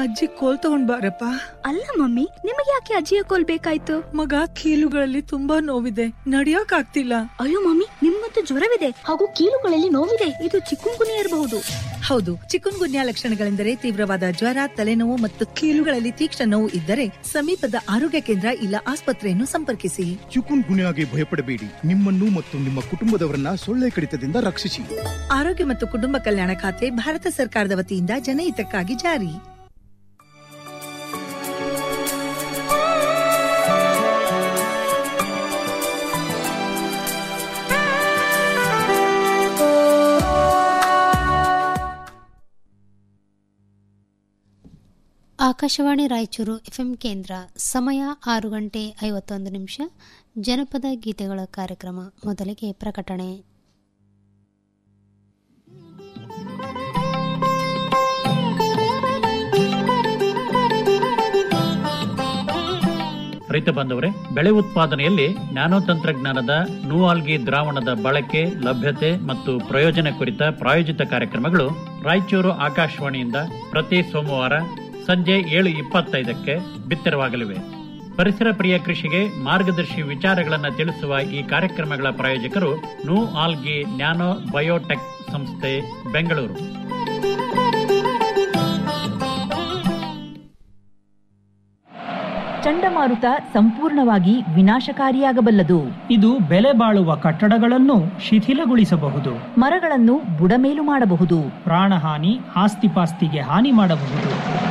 ಅಜ್ಜಿ ಕೋಲ್ ತಗೊಂಡ್ ಬಾರಪ್ಪ ಅಲ್ಲ ಮಮ್ಮಿ ನಿಮಗೆ ಯಾಕೆ ಅಜ್ಜಿಯ ಕೋಲ್ ಬೇಕಾಯ್ತು ಮಗ ಕೀಲುಗಳಲ್ಲಿ ತುಂಬಾ ನೋವಿದೆ ನಡಿಯಕ್ ಆಗ್ತಿಲ್ಲ ಅಯ್ಯೋ ಮಮ್ಮಿ ನಿಮ್ಮಂತೂ ಜ್ವರವಿದೆ ಹಾಗೂ ಕೀಲುಗಳಲ್ಲಿ ನೋವಿದೆ ಇದು ಚಿಕ್ಕುಂಗುನಿ ಇರಬಹುದು ಹೌದು ಚಿಕುನ್ ಗುನ್ಯಾ ಲಕ್ಷಣಗಳೆಂದರೆ ತೀವ್ರವಾದ ಜ್ವರ ತಲೆನೋವು ಮತ್ತು ಕೀಲುಗಳಲ್ಲಿ ತೀಕ್ಷ್ಣ ನೋವು ಇದ್ದರೆ ಸಮೀಪದ ಆರೋಗ್ಯ ಕೇಂದ್ರ ಇಲ್ಲ ಆಸ್ಪತ್ರೆಯನ್ನು ಸಂಪರ್ಕಿಸಿ ಚಿಕುನ್ ಗುನ್ಯಾಗೆ ಭಯಪಡಬೇಡಿ ನಿಮ್ಮನ್ನು ಮತ್ತು ನಿಮ್ಮ ಕುಟುಂಬದವರನ್ನ ಸೊಳ್ಳೆ ಕಡಿತದಿಂದ ರಕ್ಷಿಸಿ ಆರೋಗ್ಯ ಮತ್ತು ಕುಟುಂಬ ಕಲ್ಯಾಣ ಖಾತೆ ಭಾರತ ಸರ್ಕಾರದ ವತಿಯಿಂದ ಜನಹಿತಕ್ಕಾಗಿ ಜಾರಿ ಆಕಾಶವಾಣಿ ರಾಯಚೂರು ಎಫ್ಎಂ ಕೇಂದ್ರ ಸಮಯ ಆರು ಗಂಟೆ ಐವತ್ತೊಂದು ನಿಮಿಷ ಜನಪದ ಗೀತೆಗಳ ಕಾರ್ಯಕ್ರಮ ಮೊದಲಿಗೆ ಪ್ರಕಟಣೆ ರೈತ ಬಾಂಧವರೇ ಬೆಳೆ ಉತ್ಪಾದನೆಯಲ್ಲಿ ನ್ಯಾನೋ ತಂತ್ರಜ್ಞಾನದ ನೂವಾಲ್ಗಿ ದ್ರಾವಣದ ಬಳಕೆ ಲಭ್ಯತೆ ಮತ್ತು ಪ್ರಯೋಜನ ಕುರಿತ ಪ್ರಾಯೋಜಿತ ಕಾರ್ಯಕ್ರಮಗಳು ರಾಯಚೂರು ಆಕಾಶವಾಣಿಯಿಂದ ಪ್ರತಿ ಸೋಮವಾರ ಸಂಜೆ ಏಳು ಇಪ್ಪತ್ತೈದಕ್ಕೆ ಬಿತ್ತರವಾಗಲಿವೆ ಪರಿಸರ ಪ್ರಿಯ ಕೃಷಿಗೆ ಮಾರ್ಗದರ್ಶಿ ವಿಚಾರಗಳನ್ನು ತಿಳಿಸುವ ಈ ಕಾರ್ಯಕ್ರಮಗಳ ಪ್ರಾಯೋಜಕರು ನೂ ಆಲ್ಗಿ ನ್ಯಾನೋ ಬಯೋಟೆಕ್ ಸಂಸ್ಥೆ ಬೆಂಗಳೂರು ಚಂಡಮಾರುತ ಸಂಪೂರ್ಣವಾಗಿ ವಿನಾಶಕಾರಿಯಾಗಬಲ್ಲದು ಇದು ಬೆಲೆ ಬಾಳುವ ಕಟ್ಟಡಗಳನ್ನು ಶಿಥಿಲಗೊಳಿಸಬಹುದು ಮರಗಳನ್ನು ಬುಡಮೇಲು ಮಾಡಬಹುದು ಪ್ರಾಣಹಾನಿ ಆಸ್ತಿಪಾಸ್ತಿಗೆ ಹಾನಿ ಮಾಡಬಹುದು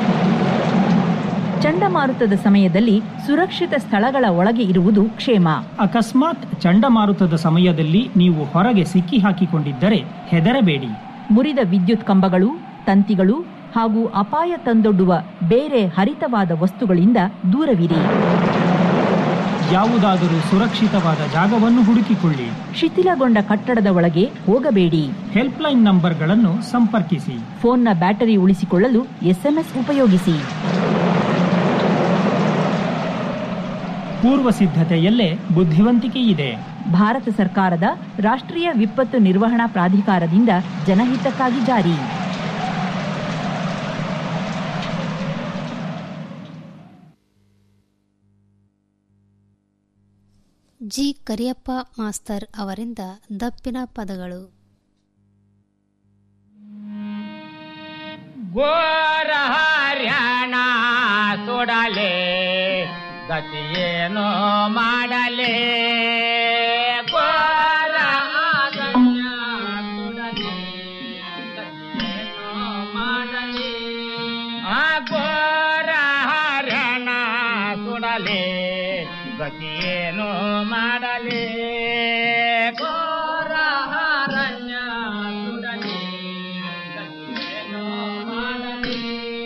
ಚಂಡಮಾರುತದ ಸಮಯದಲ್ಲಿ ಸುರಕ್ಷಿತ ಸ್ಥಳಗಳ ಒಳಗೆ ಇರುವುದು ಕ್ಷೇಮ ಅಕಸ್ಮಾತ್ ಚಂಡಮಾರುತದ ಸಮಯದಲ್ಲಿ ನೀವು ಹೊರಗೆ ಸಿಕ್ಕಿ ಹಾಕಿಕೊಂಡಿದ್ದರೆ ಹೆದರಬೇಡಿ ಮುರಿದ ವಿದ್ಯುತ್ ಕಂಬಗಳು ತಂತಿಗಳು ಹಾಗೂ ಅಪಾಯ ತಂದೊಡ್ಡುವ ಬೇರೆ ಹರಿತವಾದ ವಸ್ತುಗಳಿಂದ ದೂರವಿರಿ ಯಾವುದಾದರೂ ಸುರಕ್ಷಿತವಾದ ಜಾಗವನ್ನು ಹುಡುಕಿಕೊಳ್ಳಿ ಶಿಥಿಲಗೊಂಡ ಕಟ್ಟಡದ ಒಳಗೆ ಹೋಗಬೇಡಿ ಹೆಲ್ಪ್ಲೈನ್ ನಂಬರ್ಗಳನ್ನು ಸಂಪರ್ಕಿಸಿ ಫೋನ್ನ ಬ್ಯಾಟರಿ ಉಳಿಸಿಕೊಳ್ಳಲು ಎಸ್ಎಂಎಸ್ ಉಪಯೋಗಿಸಿ ಪೂರ್ವ ಸಿದ್ಧತೆಯಲ್ಲೇ ಬುದ್ಧಿವಂತಿಕೆ ಇದೆ ಭಾರತ ಸರ್ಕಾರದ ರಾಷ್ಟ್ರೀಯ ವಿಪತ್ತು ನಿರ್ವಹಣಾ ಪ್ರಾಧಿಕಾರದಿಂದ ಜನಹಿತಕ್ಕಾಗಿ ಜಾರಿ ಜಿ ಕರಿಯಪ್ಪ ಮಾಸ್ತರ್ ಅವರಿಂದ ದಪ್ಪಿನ ಪದಗಳು ಗೋರ ಹರ್ಯಾಣ ಸುಡಲೆ ಗತಿಯೇನೋ ಮಾಡಲೆ ಗೋರ ಹರ್ಯಾಣ ಸುಡಲೆ, ಗತಿಯೇನೋ ಮಾಡಲೆ. ಆ ಗೋರ ಹರ್ಯಾಣ ಸುಡಲೆ ಗತಿಯೇನೋ ಮಾಡಲೆ ಗೋರ ಹರಣ್ಯ ಸುಡಲೆ ಗತಿಯೇನೋ ಮಾಡಲೆ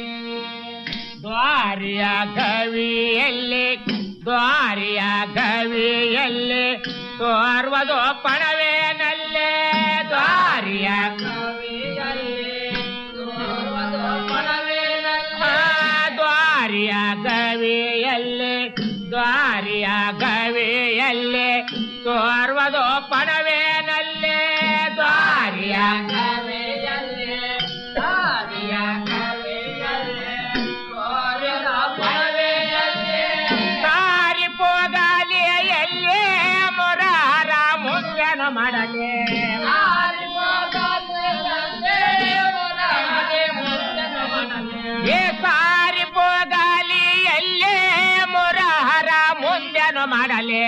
ದ್ವಾರಿಯ ಗವಿಯಲ್ಲಿ ದ್ವಾರಿಯ ಗವಿಯಲ್ಲಿ ತೋರ್ವದು ಪಣವೇನಲ್ಲೇ ದ್ವಾರಿಯ ಗವಿಯಲ್ಲಿ ತೋರ್ವದು ಪಣವೇನಲ್ಲ ದ್ವಾರಿಯ ಗವಿಯಲ್ಲಿ ದ್ವಾರಿಯ ಗವಿಯಲ್ಲಿ ತೋರ್ವದು ಪಣವೇನಲ್ಲೇ ದ್ವಾರಿಯ ಗವಿಯಲ್ಲಿ ದ್ವಾರಿಯ ಗವಿಯಲ್ಲಿ ತೋರ್ವದು ಪಣವೇನಲ್ಲೇ ದಾರಿ ಪೋಗಾಲಿಯಲ್ಲಿ ಮೊರಾರ ಮುಂಜನ ಮಾಡಲೆ ದಾರಿ ಏ ಸಾರಿ ಪೋಗಾಲಿಯಲ್ಲೇ ಮೊರಹರ ಮುಂದೆನು ಮಾಡಲೆ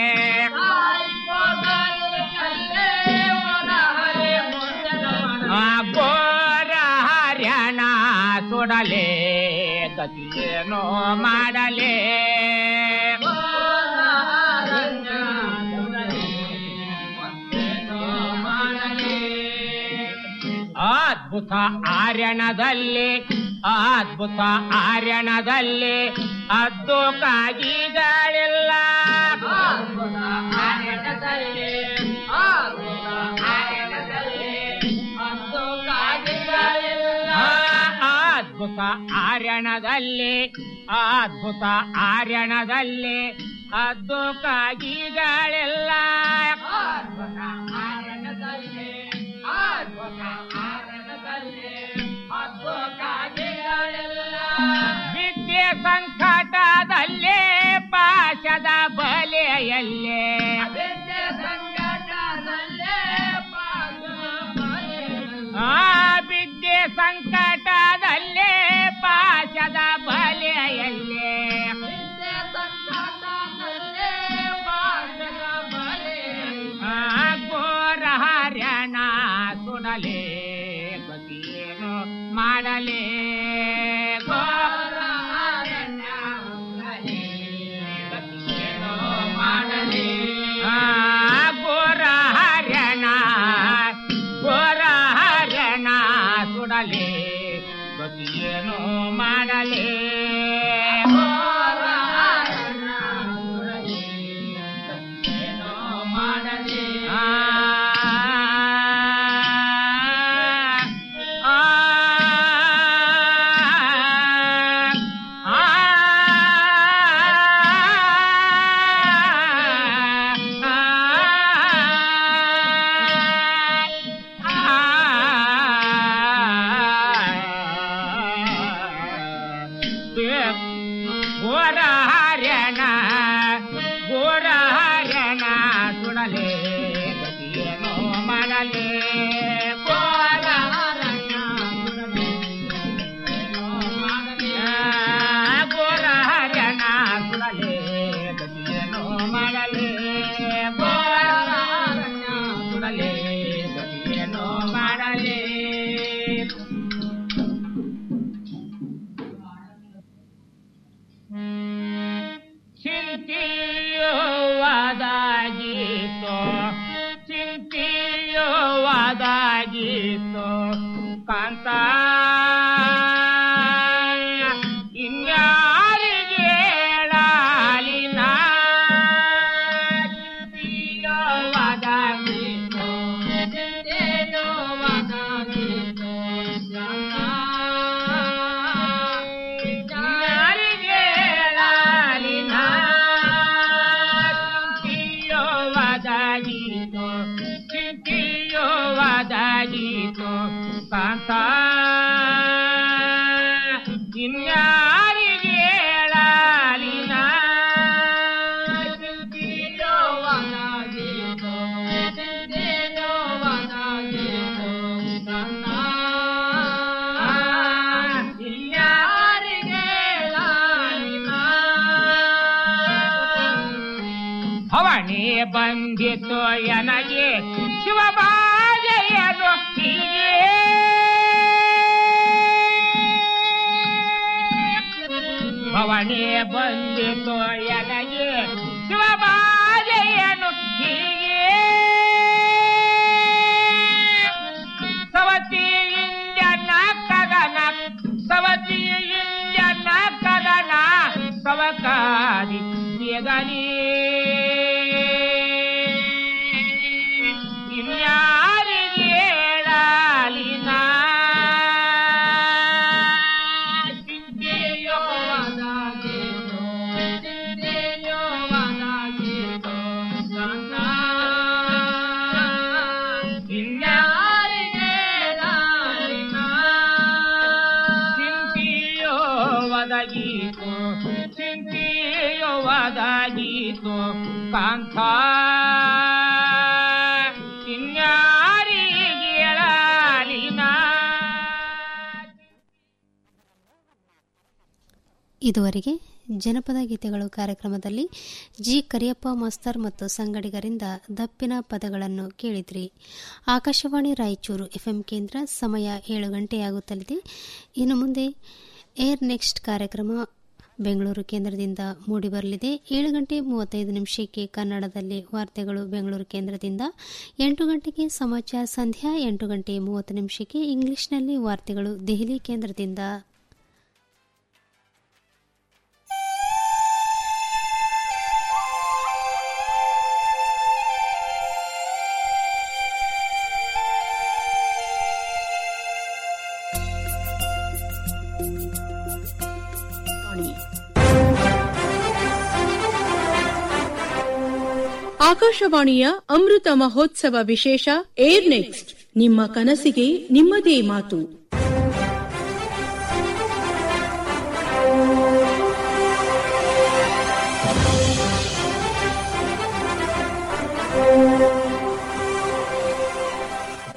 ಆ ಗೋರ ಹರ್ಯಾಣ ಸುಡಲೆ ಗತಿಯೇನೋ ಮಾಡಲೆ ಅದ್ಭುತ ಆರ್ಯಣದಲ್ಲಿ ಅದ್ಭುತ ಆರ್ಯಣದಲ್ಲಿ ಅದ್ದು ಕಾಗಿಗಳಿಲ್ಲ ಅದ್ಭುತ ಆರ್ಯಣದಲ್ಲಿ ಅದ್ಭುತ ಆರ್ಯಣದಲ್ಲಿ ಅದ್ದು ಕಾಗಿಗಳಿಲ್ಲ ಅದ್ಭುತ ಆರ್ಯಣದಲ್ಲಿ ಅದ್ಭುತ ಆರ್ಯಣದಲ್ಲಿ ಅದ್ದು ಕಾಗಿಗಳಿಲ್ಲ ಅದ್ಭುತ ಆರ್ಯಣದಲ್ಲಿ ಅದ್ಭುತ ಆರ್ಯಣದಲ್ಲಿ ಅದ್ದು ಕಾಗಿಗಳಿಲ್ಲ ಸಂಕಟದಲ್ಲೇ ಪಾಶದ ಬಲೆಯಲ್ಲೇ ಆ ಬಿದ್ದೆ ಸಂಕಟದಲ್ಲೇ ಪಾಶದ ಬಲೆಯಲ್ಲೇ ಆ ಘೋರ ಹರ್ಯಣ ಸುಡಲೇ ಗತಿಯೇನು ಮಾಡಲೇ ಘೋರ ಹರ್ಯಣ ಸುಡಲೇ ಗತಿಯೇನು ಮಾಡಲೇ ಆ ಘೋರ ಹರ್ಯಣ ಘೋರ ಹರ್ಯಣ ಸುಡಲೇ ಗತಿಯೇನು ಮಾಡಲೇ ಘೋರ ಹರ್ಯಣ ಸುಡಲೇ ಗತಿಯೇನು ಮಾಡಲೇ ಆ ಆ ಆ ಘೋರ ಹರ್ಯಣ ಘೋರ ಹರ್ಯಣ ಸುಡಲೇ ಗತಿಯೇನೋ ಮಾಡಲೇ ಘೋರ ಹರ್ಯಣ ಸುಡಲೇ ಗತಿಯೇನೋ ಮಾಡಲೇ. ಘೋರ ಹರ್ಯಣ ಸುಡಲೇ ಗತಿಯೇನೋ ಮಾಡಲೇ ಘೋರ ಹರ್ಯಣ ಸುಡಲೇ ಗತಿಯೇನೋ ಮಾಡಲೇ ಚಿಂತೆಯುವಾದಾಗಿತ್ತು ಚಿಂತೆಯುವಾದಾಗಿತ್ತು ಕಾಂತ ಇನ್ಯಾರಿಗೆ ಹೇಳಲಿನ ಚಿಂತೆಯುವಾದಾಗಿತ್ತು ಚಿಂತೆಯುವಾದಾಗಿತ್ತು ಯಾರಿಗೆ ಹೇಳಲಿನ ಚಿಂತೆಯುವಾದಾಗಿತ್ತು ಚಿಂತೆಯುವಾದಾಗಿತ್ತು ಕಾಂತ ಇನ್ಯಾರಿಗೆ ಹೇಳಲಿನ ಚಿಂತೆಯುವಾದಾಗಿತ್ತು ಚಿಂತೆಯುವಾದಾಗಿತ್ತು ಕಾಂತ ಇನ್ಯಾರಿಗೆ ಹೇಳಲಿನ ಭವಣಿ ಬಂದಿತು ಎನಗೆ ಶಿವಬಾಜೆಯನು ಹೀಗೆ ಭವಣಿ ಬಂದಿತು ಎನಗೆ ಶಿವಬಾಜೆಯನು ಹೀಗೆ ಸವತಿ ಇಂಜನ ಕದನ ಸವತಿ ಇಂಜನ ಕದನ ಸವಕಾರಿ ಯಗನಿ ಇನ್ಯಾರಿಗೆ ಹೇಳಲಿನ ಚಿಂತೆಯೋವಾದಾಗಿತ್ತು ಚಿಂತೆಯೋವಾದಾಗಿತ್ತು ನನ್ನ ಇನ್ಯಾರಿಗೆ ಹೇಳಲಿನ ಚಿಂತೆಯೋ ಒದಗೀತು ಚಿಂತೆಯೋ ಒದಗೀತು ಕಾಂತ ಇನ್ಯಾರಿಗೆ ಹೇಳಲಿನ ಇದುವರೆಗೆ ಜನಪದ ಗೀತೆಗಳು ಕಾರ್ಯಕ್ರಮದಲ್ಲಿ ಜಿ ಕರಿಯಪ್ಪ ಮಾಸ್ತರ್ ಮತ್ತು ಸಂಗಡಿಗರಿಂದ ದಪ್ಪಿನ ಪದಗಳನ್ನು ಕೇಳಿದ್ರಿ ಆಕಾಶವಾಣಿ ರಾಯಚೂರು ಎಫ್ಎಂ ಕೇಂದ್ರ ಸಮಯ ಏಳು ಗಂಟೆಯಾಗುತ್ತಲಿದೆ ಇನ್ನು ಮುಂದೆ ಏರ್ ನೆಕ್ಸ್ಟ್ ಕಾರ್ಯಕ್ರಮ ಬೆಂಗಳೂರು ಕೇಂದ್ರದಿಂದ ಮೂಡಿಬರಲಿದೆ ಏಳು ಗಂಟೆ ಮೂವತ್ತೈದು ನಿಮಿಷಕ್ಕೆ ಕನ್ನಡದಲ್ಲಿ ವಾರ್ತೆಗಳು ಬೆಂಗಳೂರು ಕೇಂದ್ರದಿಂದ ಎಂಟು ಗಂಟೆಗೆ ಸಮಾಚಾರ ಸಂಧ್ಯಾ ಎಂಟು ಗಂಟೆ ಮೂವತ್ತು ನಿಮಿಷಕ್ಕೆ ಇಂಗ್ಲಿಷ್ನಲ್ಲಿ ವಾರ್ತೆಗಳು ದೆಹಲಿ ಕೇಂದ್ರದಿಂದ ಆಕಾಶವಾಣಿಯ ಅಮೃತ ಮಹೋತ್ಸವ ವಿಶೇಷ ಏರ್ ನೆಕ್ಸ್ಟ್ ನಿಮ್ಮ ಕನಸಿಗೆ ನಿಮ್ಮದೇ ಮಾತು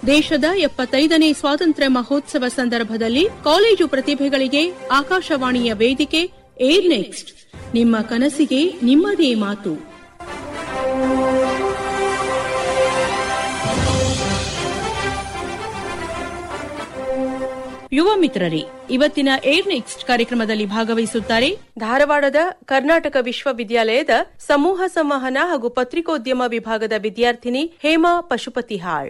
ದೇಶದ ಎಪ್ಪತ್ತೈದನೇ ಸ್ವಾತಂತ್ರ್ಯ ಮಹೋತ್ಸವ ಸಂದರ್ಭದಲ್ಲಿ ಕಾಲೇಜು ಪ್ರತಿಭೆಗಳಿಗೆ ಆಕಾಶವಾಣಿಯ ವೇದಿಕೆ ಏರ್ ನೆಕ್ಸ್ಟ್ ನಿಮ್ಮ ಕನಸಿಗೆ ನಿಮ್ಮದೇ ಮಾತು ಯುವ ಮಿತ್ರರೇ ಇವತ್ತಿನ ಏರ್ ನೆಕ್ಸ್ಟ್ ಕಾರ್ಯಕ್ರಮದಲ್ಲಿ ಭಾಗವಹಿಸುತ್ತಾರೆ ಧಾರವಾಡದ ಕರ್ನಾಟಕ ವಿಶ್ವವಿದ್ಯಾಲಯದ ಸಮೂಹ ಸಂವಹನ ಹಾಗೂ ಪತ್ರಿಕೋದ್ಯಮ ವಿಭಾಗದ ವಿದ್ಯಾರ್ಥಿನಿ ಹೇಮಾ ಪಶುಪತಿಹಾಳ್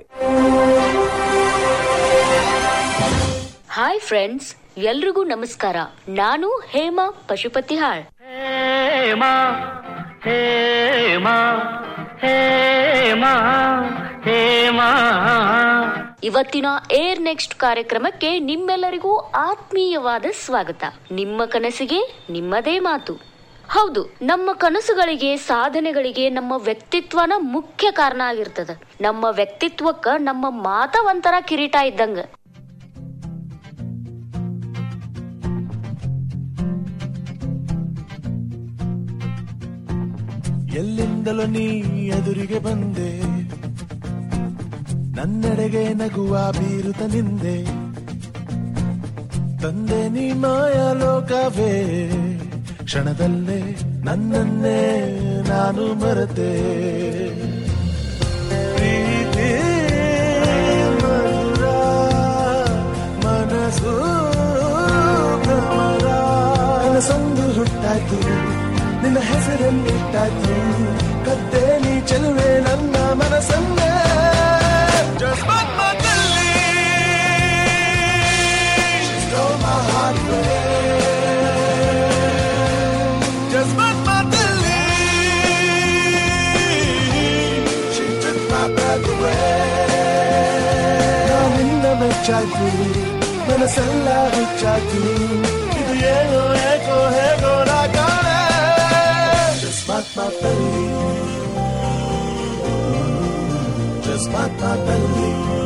ಹಾಯ್ ಫ್ರೆಂಡ್ಸ್ ಎಲ್ರಿಗೂ ನಮಸ್ಕಾರ ನಾನು ಹೇಮಾ ಪಶುಪತಿಹಾಳ್ ಹೇಮಾ ಹೇಮಾ ಹೇಮಾ ಹೇಮಾ ಇವತ್ತಿನ ಏರ್ ನೆಕ್ಸ್ಟ್ ಕಾರ್ಯಕ್ರಮಕ್ಕೆ ನಿಮ್ಮೆಲ್ಲರಿಗೂ ಆತ್ಮೀಯವಾದ ಸ್ವಾಗತ ನಿಮ್ಮ ಕನಸಿಗೆ ನಿಮ್ಮದೇ ಮಾತು ಹೌದು ನಮ್ಮ ಕನಸುಗಳಿಗೆ ಸಾಧನೆಗಳಿಗೆ ನಮ್ಮ ವ್ಯಕ್ತಿತ್ವನ ಮುಖ್ಯ ಕಾರಣ ಆಗಿರ್ತದ ನಮ್ಮ ವ್ಯಕ್ತಿತ್ವಕ್ಕ ನಮ್ಮ ಮಾತ ಒಂಥರ ಕಿರೀಟ ಇದ್ದಂಗ ಎಲ್ಲಿಂದಲೂ ನೀ ಎದುರಿಗೆ ಬಂದೆ ನನ್ನೆಡೆಗೆ ನಗುವ ಬೀರುತ್ತ ನಿಂದೆ ತಂದೆ ನೀ ಮಾಯ ಲೋಕವೇ ಕ್ಷಣದಲ್ಲೇ ನನ್ನನ್ನೇ ನಾನು ಮರೆತೆ ಪ್ರೀತಿ ಮಧುರ ಮನಸ್ಸು ಭ್ರಮರ ಕನಸೊಂದು ಹುಟ್ಟಾಯ್ತು ನಿನ್ನ ಹೆಸರನ್ನಿಟ್ಟಾಯ್ತು ಕದ್ದೆ ನೀ ಚೆಲುವೆ ನನ್ನ ಮನಸ್ಸನ್ನೇ ಜಸ್ಮನ್ಮದಲ್ಲಿ She stole my heart away. ಜಸ್ಮನ್ಮದಲ್ಲಿ She took my breath away. ನಾನಿನ್ನ ಮೆಚ್ಚಾಯ್ತು ಮನಸ್ಸೆಲ್ಲ ಹುಚ್ಚಾಯ್ತು ಇದು ಏನೋ ಏಕೋ ಹೇಗೋ ನಾ ಕಾಣೆ ಜಸ್ಮಾತ್ ಮಾತಲ್ಲಿ ಜಸ್ಮಾತ್ ಮಾತಲ್ಲಿ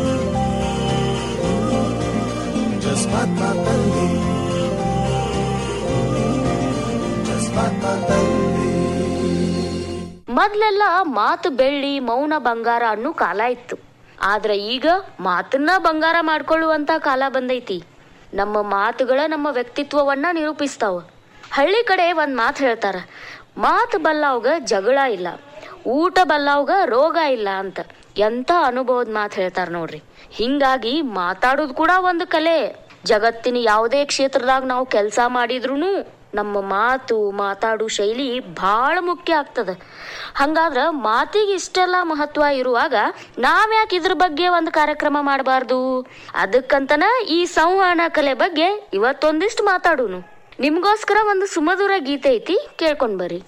ಜಸ್ಮಾತ್ ಮಾತಲ್ಲಿ ಜಸ್ಮಾತ್ ಮಾತಲ್ಲಿ ಮೊದ್ಲೆಲ್ಲ ಮಾತು ಬೆಳ್ಳಿ ಮೌನ ಬಂಗಾರ ಅನ್ನೋ ಕಾಲ ಇತ್ತು ಆದ್ರೆ ಈಗ ಮಾತನ್ನ ಬಂಗಾರ ಮಾಡ್ಕೊಳ್ಳುವಂತ ಕಾಲ ಬಂದೈತಿ ನಮ್ಮ ಮಾತುಗಳ ನಮ್ಮ ವ್ಯಕ್ತಿತ್ವವನ್ನ ನಿರೂಪಿಸ್ತಾವ ಹಳ್ಳಿ ಕಡೆ ಒಂದ್ ಮಾತು ಹೇಳ್ತಾರ ಮಾತು ಬಲ್ಲವ್ಗ ಜಗಳ ಇಲ್ಲ ಊಟ ಬಲ್ಲವ್ಗ ರೋಗ ಇಲ್ಲ ಅಂತ ಎಂತ ಅನುಭವದ ಮಾತು ಹೇಳ್ತಾರ ನೋಡ್ರಿ ಹಿಂಗಾಗಿ ಮಾತಾಡೋದು ಕೂಡ ಒಂದು ಕಲೆ ಜಗತ್ತಿನ ಯಾವುದೇ ಕ್ಷೇತ್ರದಾಗ ನಾವು ಕೆಲಸ ಮಾಡಿದ್ರೂನು ನಮ್ಮ ಮಾತು ಮಾತಾಡು ಶೈಲಿ ಬಹಳ ಮುಖ್ಯ ಆಗ್ತದ ಹಂಗಾದ್ರ ಮಾತಿಗೆ ಇಷ್ಟೆಲ್ಲ ಮಹತ್ವ ಇರುವಾಗ ನಾವ್ಯಾಕೆ ಇದ್ರ ಬಗ್ಗೆ ಒಂದು ಕಾರ್ಯಕ್ರಮ ಮಾಡಬಾರ್ದು ಅದಕ್ಕಂತನ ಈ ಸಂವಹನ ಕಲೆ ಬಗ್ಗೆ ಇವತ್ತೊಂದಿಷ್ಟು ಮಾತಾಡೋನು ನಿಮ್ಗೋಸ್ಕರ ಒಂದು ಸುಮಧುರ ಗೀತೆ ಐತಿ ಕೇಳ್ಕೊಂಡ್ ಬರ್ರಿ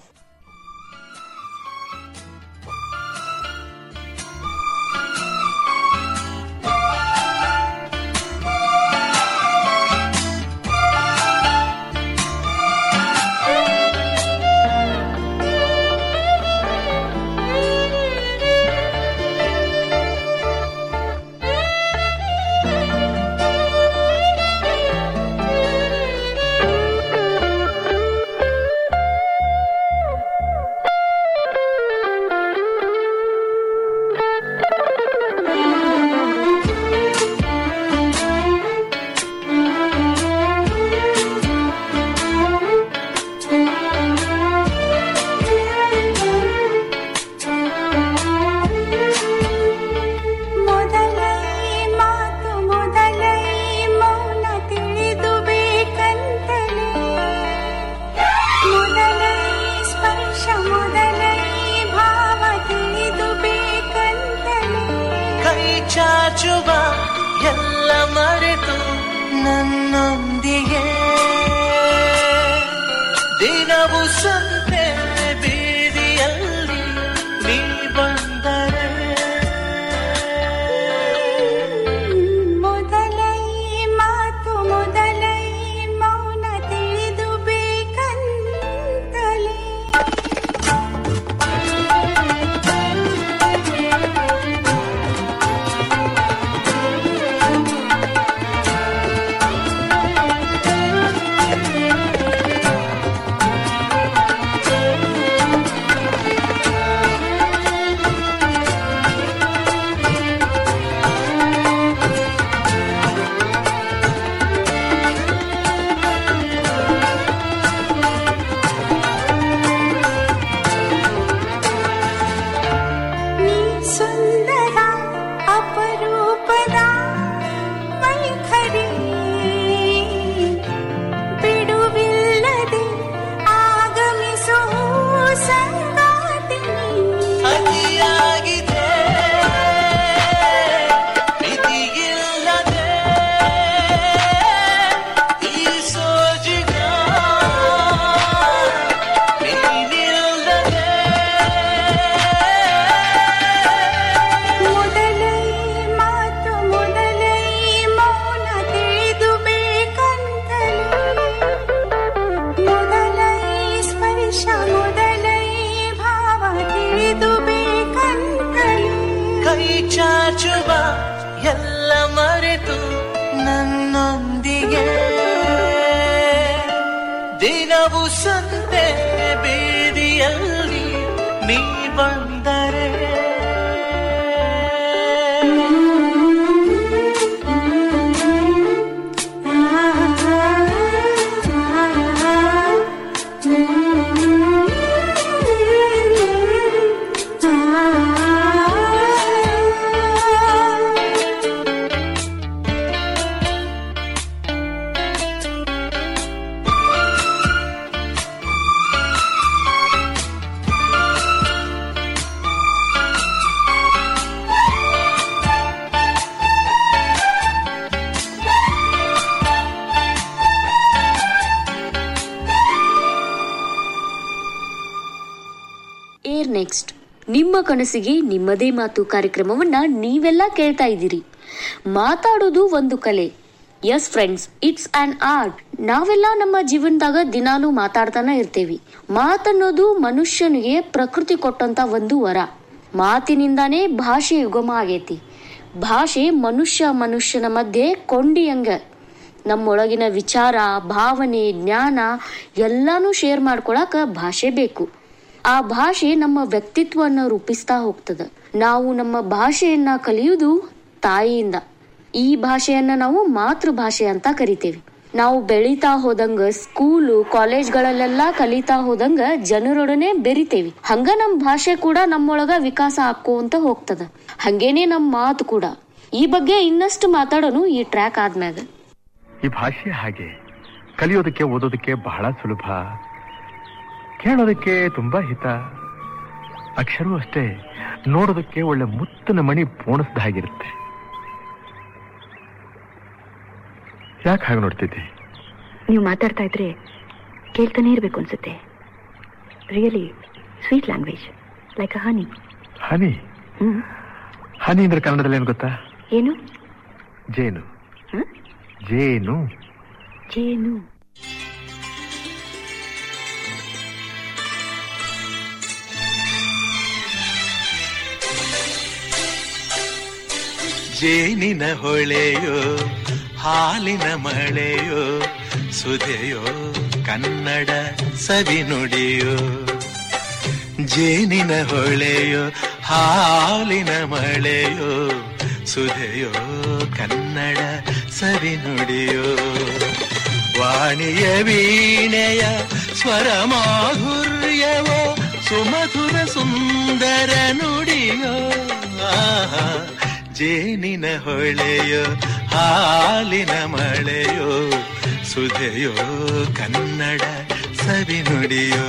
ಮೊದಲೈ ಮಾತು ಮೊದಲೈ ಮೌನ ತಿಳಿದು ಬೇಕಂತಲೇ ಮೊದಲೈ ಸ್ಪರ್ಶ ಮೊದಲೈ ಭಾವ ತಿಳಿದು ಬೇಕಂತಲೇ ಕೈ ಚಾಚುವ ಎಲ್ಲ ಮರೆತು ನನ್ನೊಂದಿಗೆ ದಿನವು ಸಂತೆ ಬೀದಿಯಲ್ಲಿ ನೀ ಬಂದರೆ ಮೊದಲೈ ಮಾತು ಮೊದಲೈ ಮೌನ ತಿಳಿದು ಬೇಕಂತಲೇ ಸುಂದರ ಅಪರೂಪದ ವೈಖರಿ ಬಿಡುವಿಲ್ಲದೆ ಆಗಮಿಸೋ ಸಂಗಾತಿ ಅತಿಯಾಗಿದೆ ಮಿತಿಯಿಲ್ಲದೆ ಈ ಸೋಜಿಗ ನೀನಿಲ್ಲದೆ ಮೊದಲೈ ಮಾತು ಮೊದಲೈ ಮೌನ ತಿಳಿದು ಬೇಕಂತಲೇ ಮೊದಲೈ ಸ್ಪರ್ಶ ಮೊದಲೈ ಭಾವ ತಿಳಿದು ಬೇಕಂತಲೇ ಕೈ ಚಾಚುವ ಎಲ್ಲ ಮರೆತು ನನ್ನೊಂದಿಗೆ ದಿನವು ಸಂತೆ ಬೀದಿಯಲ್ಲಿ ನೀ ಬಂದರೆ ಏರ್ ನೆಕ್ಸ್ಟ್ ನಿಮ್ಮ ಕನಸಿಗೆ ನಿಮ್ಮದೇ ಮಾತು ಕಾರ್ಯಕ್ರಮವನ್ನ ನೀವೆಲ್ಲ ಕೇಳ್ತಾ ಇದ್ದೀರಿ ಮಾತಾಡೋದು ಒಂದು ಕಲೆ as friends it's an art ನಾವೆಲ್ಲ ನಮ್ಮ ಜೀವನದಾಗ ದಿನಾಲೂ ಮಾತಾಡ್ತಾನೆ ಇರ್ತೇವಿ ಮಾತನ್ನೋದು ಮನುಷ್ಯನಿಗೆ ಪ್ರಕೃತಿ ಕೊಟ್ಟಂತ ಒಂದು ವರ ಮಾತಿನಿಂದಾನೇ ಭಾಷೆ ಯುಗಮ ಆಗೈತಿ ಭಾಷೆ ಮನುಷ್ಯ ಮನುಷ್ಯನ ಮಧ್ಯೆ ಕೊಂಡಿಯಂಗ ನಮ್ಮೊಳಗಿನ ವಿಚಾರ ಭಾವನೆ ಜ್ಞಾನ ಎಲ್ಲಾನು ಶೇರ್ ಮಾಡ್ಕೊಳಕ ಭಾಷೆ ಬೇಕು ಆ ಭಾಷೆ ನಮ್ಮ ವ್ಯಕ್ತಿತ್ವವನ್ನು ರೂಪಿಸ್ತಾ ಹೋಗ್ತದ ನಾವು ನಮ್ಮ ಭಾಷೆಯನ್ನ ಕಲಿಯುವುದು ತಾಯಿಯಿಂದ ಈ ಭಾಷೆಯನ್ನ ನಾವು ಮಾತೃಭಾಷೆ ಅಂತ ಕರಿತೇವೆ ನಾವು ಬೆಳೀತಾ ಹೋದಂಗ ಸ್ಕೂಲು ಕಾಲೇಜ್ಗಳಲ್ಲೆಲ್ಲ ಕಲಿತಾ ಹೋದಂಗ ಜನರೊಡನೆ ಬೆರಿತೇವಿ ಹಂಗ ನಮ್ ಭಾಷೆ ಕೂಡ ನಮ್ಮೊಳಗ ವಿಕಾಸ ಆಕ್ಕೋಂತ ಹೋಗ್ತದ ಹಂಗೇನೆ ನಮ್ ಮಾತು ಕೂಡ ಈ ಬಗ್ಗೆ ಇನ್ನಷ್ಟು ಮಾತಾಡೋನು ಈ ಟ್ರ್ಯಾಕ್ ಆದ್ಮ್ಯಾಗ ಈ ಭಾಷೆ ಹಾಗೆ ಕಲಿಯೋದಕ್ಕೆ ಓದೋದಕ್ಕೆ ಬಹಳ ಸುಲಭ ಕೇಳೋದಕ್ಕೆ ತುಂಬಾ ಹಿತ ಅಕ್ಷರವೂ ಅಷ್ಟೇ ನೋಡೋದಕ್ಕೆ ಒಳ್ಳೆ ಮುತ್ತಿನ ಮಣಿ ಪೋಣಿಸ್ದ ಹಾಗಿರುತ್ತೆ ಯಾಕೆ ಹಾಗೆ ನೋಡ್ತಿದ್ದೆ ನೀವು ಮಾತಾಡ್ತಾ ಇದ್ರೆ ಕೇಳ್ತಾನೆ ಇರಬೇಕು ಅನ್ಸುತ್ತೆ really sweet language like a honey honey hmm honey ಅಂದ್ರೆ ಕನ್ನಡದಲ್ಲಿ ಏನು ಗೊತ್ತಾ ಏನು ಜೇನು ಹ? ಜೇನು ಜೇನು ಜೇನಿನ ಹೊಳೆಯೋ ಹಾಲಿನ ಮಳೆಯೋ ಸುಧೆಯೋ ಕನ್ನಡ ಸವಿ ನುಡಿಯೋ ಜೇನಿನ ಹೊಳೆಯೋ ಹಾಲಿನ ಮಳೆಯೋ ಸುಧೆಯೋ ಕನ್ನಡ ಸವಿ ನುಡಿಯೋ ವಾಣಿಯ ವೀಣೆಯ ಸ್ವರ ಮಾಧುರ್ಯವೋ ಸುಮಧುರ ಸುಂದರ ನುಡಿಯೋ ಆಹಾ ಜೇನಿನ ಹೊಳೆಯೋ ಹಾಲಿನ ಮಳೆಯೋ ಸುಧೆಯೋ ಕನ್ನಡ ಸವಿ ನುಡಿಯೋ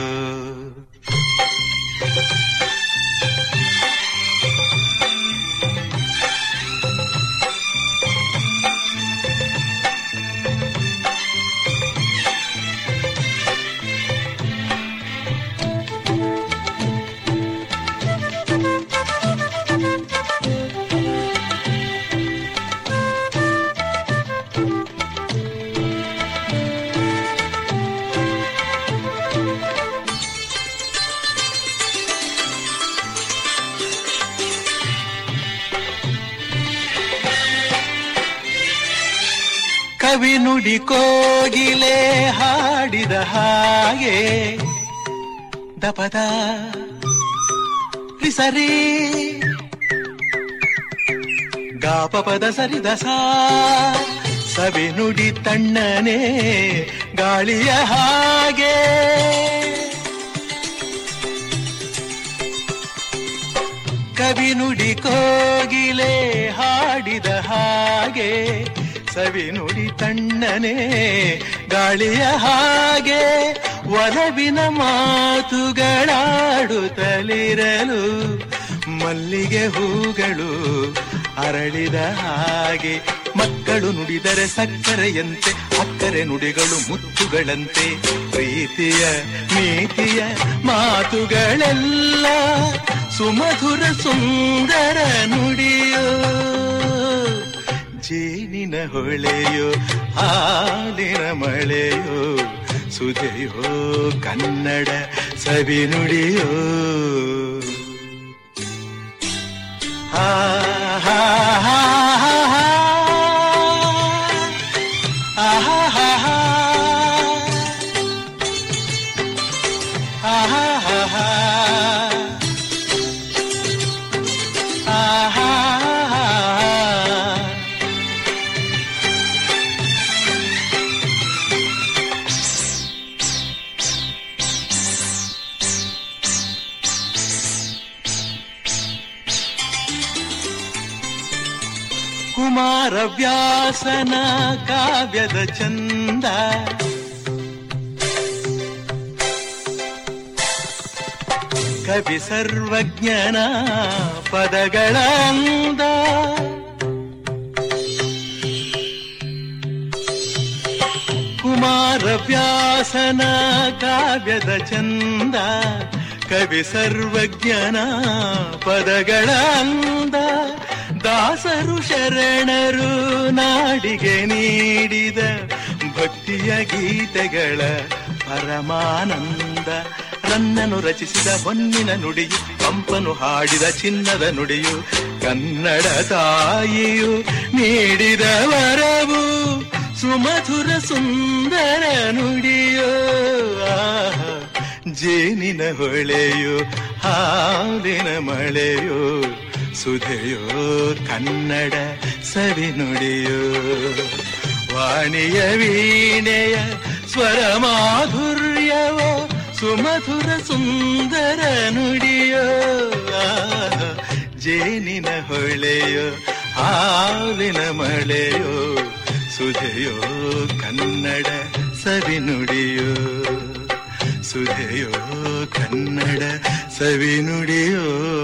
ಕವಿ ನುಡಿ ಕೋಗಿಲೆ ಹಾಡಿದ ಹಾಗೆ ದಪದ ಸರಿ ಗಾಪ ಪದ ಸರಿದ ಸಾ ಸವಿ ನುಡಿ ತಣ್ಣನೆ ಗಾಳಿಯ ಹಾಗೆ ಕವಿ ನುಡಿ ಕೋಗಿಲೆ ಹಾಡಿದ ಹಾಗೆ ಸವಿ ನುಡಿ ತಣ್ಣನೆ ಗಾಳಿಯ ಹಾಗೆ ಒಲವಿನ ಮಾತುಗಳಾಡುತ್ತಲಿರಲು ಮಲ್ಲಿಗೆ ಹೂಗಳು ಅರಳಿದ ಹಾಗೆ ಮಕ್ಕಳು ನುಡಿದರೆ ಸಕ್ಕರೆಯಂತೆ ಅಕ್ಕರೆ ನುಡಿಗಳು ಮುತ್ತುಗಳಂತೆ ಪ್ರೀತಿಯ ನೀತಿಯ ಮಾತುಗಳೆಲ್ಲ ಸುಮಧುರ ಸುಂದರ ನುಡಿಯೋ ಜೇನಿನ ಹೊಳೆಯೋ ಹಾಲಿನ ಮಳೆಯೋ ಸುಧೆಯೋ ಕನ್ನಡ ಸವಿ ನುಡಿಯೋ ಹಾ ಹಾ ಹಾ ಹಾ ಹಾ. ಆಹಾ ಹಾ ಹಾ. ಆಹಾ ಹಾ ಹಾ. ಆಹಾ ಹಾ ಹಾ. ಕುಮಾರ ವ್ಯಾಸನ ಕಾವ್ಯದ ಚಂದ ಕವಿ ಸರ್ವಜ್ಞನ ಪದಗಳ ಅಂದ ಕುಮಾರ ವ್ಯಾಸನ ಕಾವ್ಯದ ಚಂದ ಕವಿ ಸರ್ವಜ್ಞನ ಪದಗಳ ಅಂದ ದಾಸರು ಶರಣರು ನಾಡಿಗೆ ನೀಡಿದ ಭಕ್ತಿಯ ಗೀತೆಗಳ ಪರಮಾನಂದ ರನ್ನನು ರಚಿಸಿದ ಹೊನ್ನಿನ ನುಡಿಯು ಪಂಪನು ಹಾಡಿದ ಚಿನ್ನದ ನುಡಿಯು ಕನ್ನಡ ತಾಯಿಯು ನೀಡಿದ ವರವು ಸುಮಧುರ ಸುಂದರ ನುಡಿಯೋ ಆಹಾ. ಜೇನಿನ ಹೊಳೆಯೋ ಹಾಲಿನ ಮಳೆಯೋ ಸುಧೆಯೋ ಕನ್ನಡ ಸವಿ ನುಡಿಯೋ ವಾಣಿಯ ವೀಣೆಯ ಸ್ವರ ಮಾಧುರ್ಯವೋ ಸುಮಧುರ ಸುಂದರ ನುಡಿಯೋ ಆಹಾ. ಜೇನಿನ ಹೊಳೆಯೋ ಹಾಲಿನ ಮಳೆಯೋ ಸುಧೆಯೋ ಕನ್ನಡ ಸವಿ ನುಡಿಯೋ ಸುಧೆಯೋ ಕನ್ನಡ ಸವಿ ನುಡಿಯೋ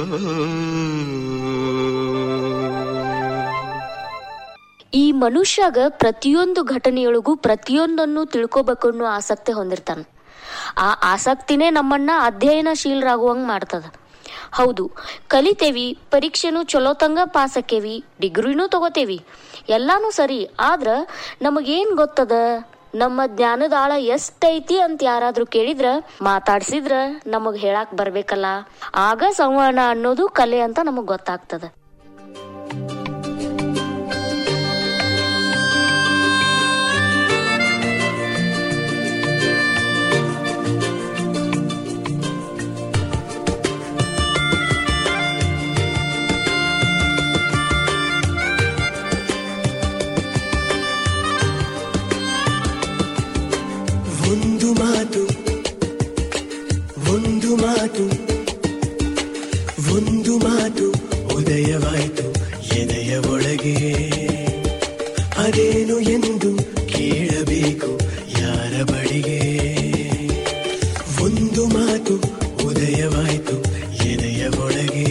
ಈ ಮನುಷ್ಯಗ ಪ್ರತಿಯೊಂದು ಘಟನೆಯೊಳಗೂ ಪ್ರತಿಯೊಂದನ್ನು ತಿಳ್ಕೊಬೇಕು ಅನ್ನೋ ಆಸಕ್ತಿ ಹೊಂದಿರ್ತಾನ ಆ ಆಸಕ್ತಿನೇ ನಮ್ಮನ್ನ ಅಧ್ಯಯನಶೀಲರಾಗುವಂಗ್ ಮಾಡ್ತದ ಹೌದು ಕಲಿತೇವಿ ಪರೀಕ್ಷೆನೂ ಚಲೋತಂಗ ಪಾಸ್ ಆಕೇವಿ ಡಿಗ್ರಿನೂ ತಗೋತೇವಿ ಎಲ್ಲಾನು ಸರಿ ಆದ್ರ ನಮಗೇನ್ ಗೊತ್ತದ ನಮ್ಮ ಜ್ಞಾನದ ಆಳ ಎಷ್ಟೈತಿ ಅಂತ ಯಾರಾದ್ರೂ ಕೇಳಿದ್ರ ಮಾತಾಡ್ಸಿದ್ರ ನಮಗ್ ಹೇಳಾಕ್ ಬರ್ಬೇಕಲ್ಲ ಆಗ ಸಂವಹನ ಅನ್ನೋದು ಕಲೆ ಅಂತ ನಮಗ್ ಗೊತ್ತಾಗ್ತದ ಒಂದು ಮಾತು ಒಂದು ಮಾತು ಒಂದು ಮಾತು ಉದಯವಾಯಿತು ಎದೆಯ ಒಳಗೆ ಅದೇನು ಎಂದು ಕೇಳಬೇಕು ಯಾರ ಬಳಿಗೆ ಒಂದು ಮಾತು ಉದಯವಾಯಿತು ಎದೆಯ ಒಳಗೆ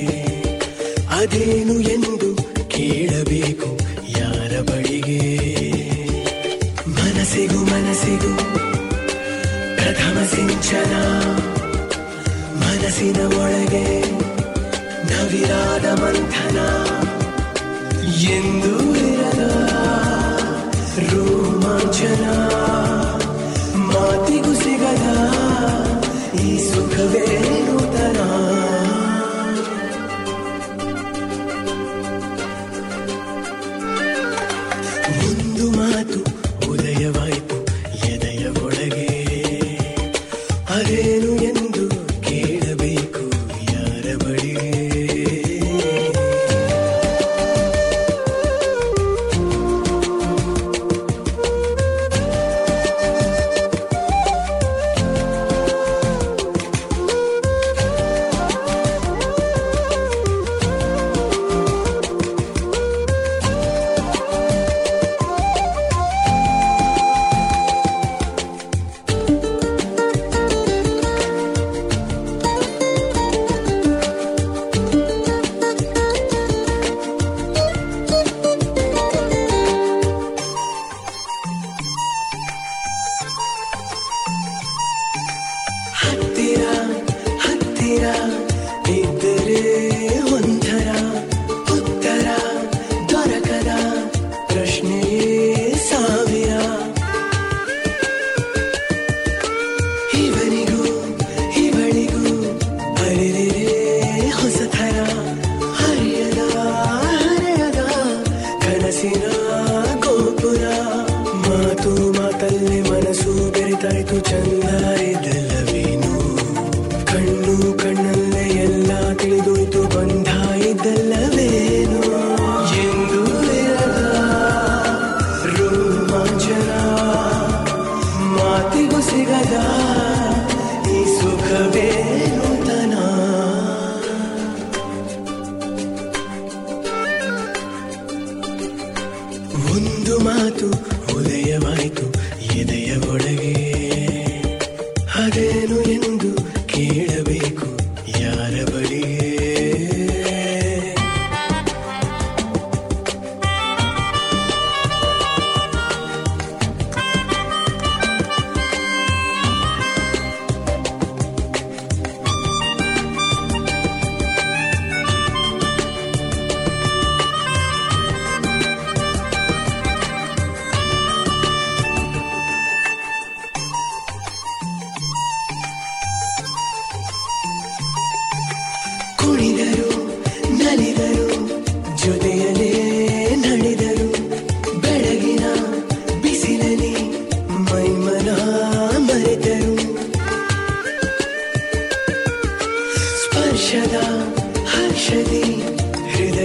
ಅದೇನು ಎಂದು ಕೇಳಬೇಕು ಯಾರ ಬಳಿಗೆ ಮನಸ್ಸಿಗೂ ಮನಸ್ಸಿಗೂ ಪ್ರಥಮ ಸಿಂಚನ ಮನಸ್ಸಿನ ಒಳಗೆ ನವಿರಾದ ಮಂಥನ ಎಂದು ಇರದ ರೋಮಾಂಚನ ಮಾತಿಗೂ ಸಿಗದ ಈ ಸುಖವೇ ನೂತನ ಒಂದು ಮಾತು ಉದಯವಾಯಿತು ಎದೆಯ ಒಳಗೆ ಅದೇನು ಎಂದು ಕೇಳಬೇಕು ಯಾರ ಬಳಿಗೆ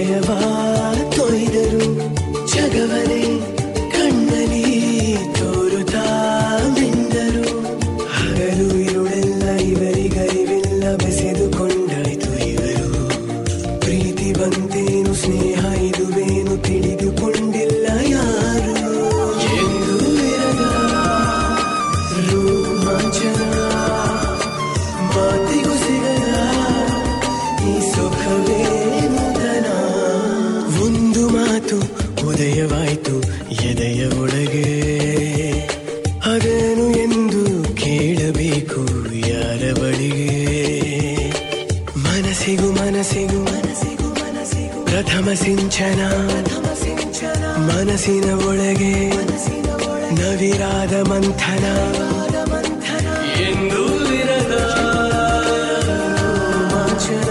ಹೃದಯವ ತೊಯ್ದರು ಜಗವನೇ ಕಣ್ಣಲಿ ತೋರುತ್ತಾ ಮಿಂದರು ಹಗಲು ಇರುಳೆಲ್ಲ ಇವರಿಗರಿವಿಲ್ಲ ಬೆಸೆದುಕೊಂಡಾಯ್ತು ಇವರು ಪ್ರೀತಿ ಬಂತೇನು ಸ್ನೇಹ ಇದುವೇನು ತಿಳಿದುಕೊಂಡಿಲ್ಲ ಯಾರು ಎಂದು ಇರದ ರೋಮಾಂಚನ ಮಾತಿಗೂ ಸಿಗದ ಈ ಸುಖವೇ ನೂತನ ಒಂದು ಮಾತು ಉದಯವಾಯ್ತು ಎದೆಯ ಒಳಗೆ ಅದೇನು ಎಂದು ಕೇಳಬೇಕು ಯಾರ ಬಳಿಗೆ ಮನಸ್ಸಿಗೂ ಮನಸ್ಸಿಗೂ ಮನಸ್ಸಿಗೂ ಮನಸ್ಸಿಗೂ ಪ್ರಥಮ ಸಿಂಚನ ಮನಸ್ಸಿನ ಒಳಗೆ ನವಿರಾದ ಮಂಥನ ಎಂದು ಇರದ ರೋಮಾಂಚನ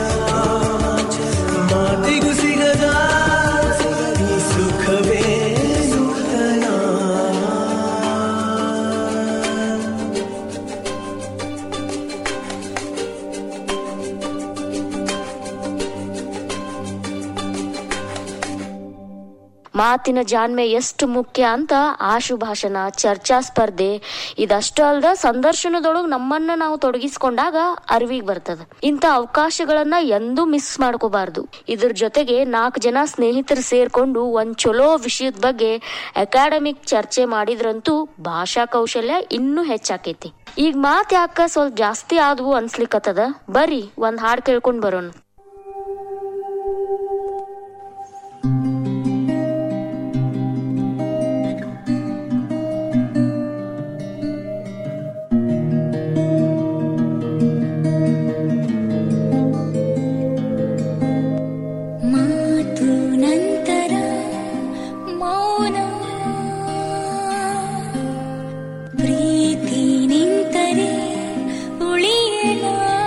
ಮಾತಿಗೂ ಸಿಗದ ಈ ಸುಖವೇ ನೂತನ ಮಾತಿನ ಜಾಣ್ಮೆ ಎಷ್ಟು ಮುಖ್ಯ ಅಂತ ಆಶು ಭಾಷಣ ಚರ್ಚಾ ಸ್ಪರ್ಧೆ ಇದಷ್ಟು ಅಲ್ದ ಸಂದರ್ಶನದೊಳಗ್ ನಮ್ಮನ್ನ ನಾವು ತೊಡಗಿಸ್ಕೊಂಡಾಗ ಅರಿವಿಗೆ ಬರ್ತದ ಇಂಥ ಅವಕಾಶಗಳನ್ನ ಎಂದೂ ಮಿಸ್ ಮಾಡ್ಕೋಬಾರ್ದು ಇದ್ರ ಜೊತೆಗೆ ನಾಲ್ಕು ಜನ ಸ್ನೇಹಿತರು ಸೇರ್ಕೊಂಡು ಒಂದ್ ಚಲೋ ವಿಷಯದ ಬಗ್ಗೆ ಅಕಾಡೆಮಿಕ್ ಚರ್ಚೆ ಮಾಡಿದ್ರಂತೂ ಭಾಷಾ ಕೌಶಲ್ಯ ಇನ್ನೂ ಹೆಚ್ಚಾಕೈತಿ ಈಗ ಮಾತ್ ಯಾಕ ಸ್ವಲ್ಪ ಜಾಸ್ತಿ ಆದ್ವು ಅನ್ಸ್ಲಿಕ್ಕತ್ತದ ಬರ್ರಿ ಒಂದ್ ಹಾಡ್ ಕೇಳ್ಕೊಂಡ್ ಬರೋಣ ಮಾತು ನಂತರ ಮೌನ ಪ್ರೀತಿ ನಿಂತರೆ ಉಳಿಯಲ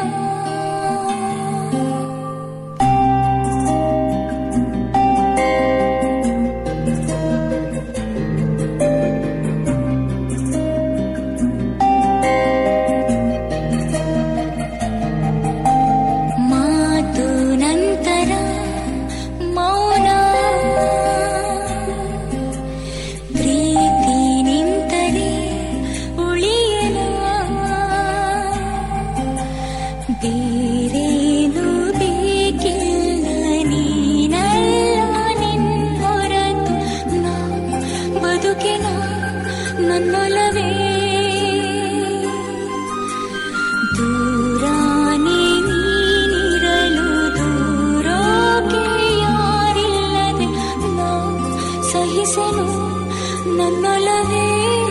ಮಾತು ನಂತರ ಮೌನ ಪ್ರೀತಿ ನಿಂತರೆ ಉಳಿಯಲ ಬೇರೇನು ಬೇಕಿಲ್ಲ ನೀನಲ್ಲ ನಿನ್ನೊರತು ನಾ ಬದುಕಿನ ನನ್ನೊಲವೇ ದೂರಾನೆ ನೀನಿರಲು ದೂರೋಕೆ ಯಾರಿಲ್ಲದೆ ನಾ ಸಹಿಸಲು ನನ್ನೊಲವೇ